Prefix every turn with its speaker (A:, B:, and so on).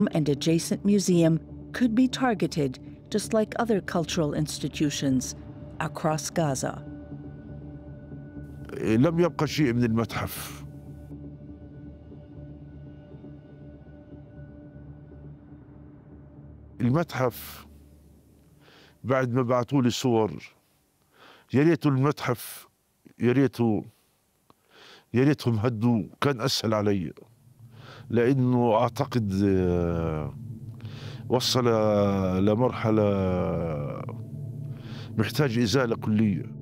A: and adjacent museum could be targeted just like other cultural institutions across Gaza.
B: لم يبقى شيء من المتحف المتحف بعد ما بعثوا لي صور يا ريت المتحف يا ريته يا ريتهم هدوا كان اسهل علي لانه اعتقد آه، وصل لمرحله محتاج ازاله كليه